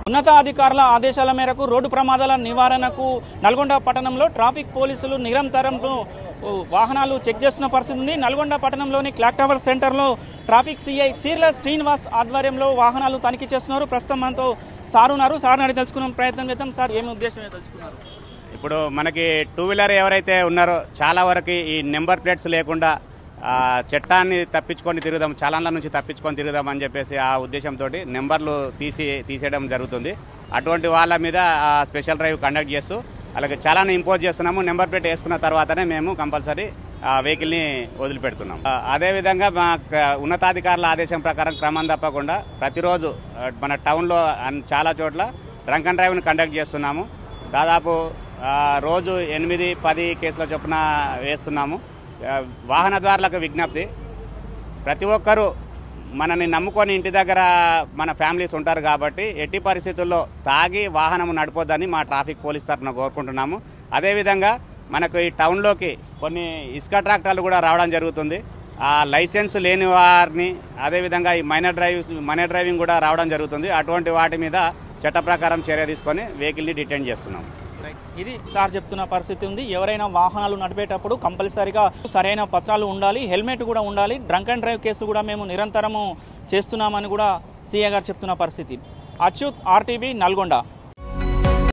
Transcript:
ఉన్నతాధికారుల ఆదేశాల మేరకు రోడ్డు ప్రమాదాల నివారణకు నల్గొండ పట్టణంలో ట్రాఫిక్ పోలీసులు నిరంతరం ఓ, వాహనాలు చెక్ చేస్తున్న పరిస్థితి ఉంది నల్గొండ పట్టణంలోని క్లాక్ టవర్ సెంటర్లో ట్రాఫిక్ సిఐ చీర్ల శ్రీనివాస్ ఆధ్వర్యంలో వాహనాలు తనిఖీ చేస్తున్నారు ప్రస్తుతం మనతో సార్ ఉన్నారు సార్ అడిగి తెలుసుకునే ప్రయత్నం చేద్దాం సార్ ఏమి ఉద్దేశం తెలుసుకున్నారు ఇప్పుడు మనకి టూ వీలర్ ఎవరైతే ఉన్నారో చాలా వరకు ఈ నెంబర్ ప్లేట్స్ లేకుండా ఆ, చట్టాన్ని తప్పించుకొని తిరుగుదాం చలన్ల నుంచి తప్పించుకొని తిరుగుదాం అని చెప్పేసి ఆ ఉద్దేశంతో నెంబర్లు తీసి తీసేయడం జరుగుతుంది అటువంటి వాళ్ళ మీద ఆ, స్పెషల్ డ్రైవ్ కండక్ట్ చేస్తూ అలాగే చలాన్ని ఇంపోజ్ చేస్తున్నాము నెంబర్ ప్లేట్ వేసుకున్న తర్వాతనే మేము కంపల్సరీ ఆ వెహికల్ని వదిలిపెడుతున్నాం ఆ, అదేవిధంగా మా క- ఉన్నతాధికారుల ఆదేశం ప్రకారం క్రమం తప్పకుండా ప్రతిరోజు ఆ, మన టౌన్లో అన్- చాలా చోట్ల డ్రంక్ అండ్ డ్రైవ్ని కండక్ట్ చేస్తున్నాము దాదాపు ఆ, రోజు ఎనిమిది పది కేసుల చొప్పున వేస్తున్నాము ఆ, వాహనదారులకు విజ్ఞప్తి ప్రతి ఒక్కరూ మనని నమ్ముకొని ఇంటి దగ్గర మన ఫ్యామిలీస్ ఉంటారు కాబట్టి ఎట్టి పరిస్థితుల్లో తాగి వాహనం నడపొద్దని మా ట్రాఫిక్ పోలీస్ తరఫున కోరుకుంటున్నాము అదేవిధంగా మనకు ఈ టౌన్లోకి కొన్ని ఇసుక ట్రాక్టర్లు కూడా రావడం జరుగుతుంది ఆ లైసెన్స్ లేని వారిని అదేవిధంగా ఈ మైనర్ డ్రైవ్ మైనర్ డ్రైవింగ్ కూడా రావడం జరుగుతుంది అటువంటి వాటి మీద చట్ట ప్రకారం చర్య తీసుకొని వెహికల్ని డిటైన్ చేస్తున్నాం ఇది సార్ చెప్తున్న పరిస్థితి ఉంది ఎవరైనా వాహనాలు నడిపేటప్పుడు కంపల్సరీగా సరైన పత్రాలు ఉండాలి హెల్మెట్ కూడా ఉండాలి డ్రంక్ అండ్ డ్రైవ్ కేసు కూడా మేము నిరంతరము చేస్తున్నామని కూడా సీఏ గారు చెప్తున్న పరిస్థితి అచ్యుత్ ఆర్టీవీ నల్గొండ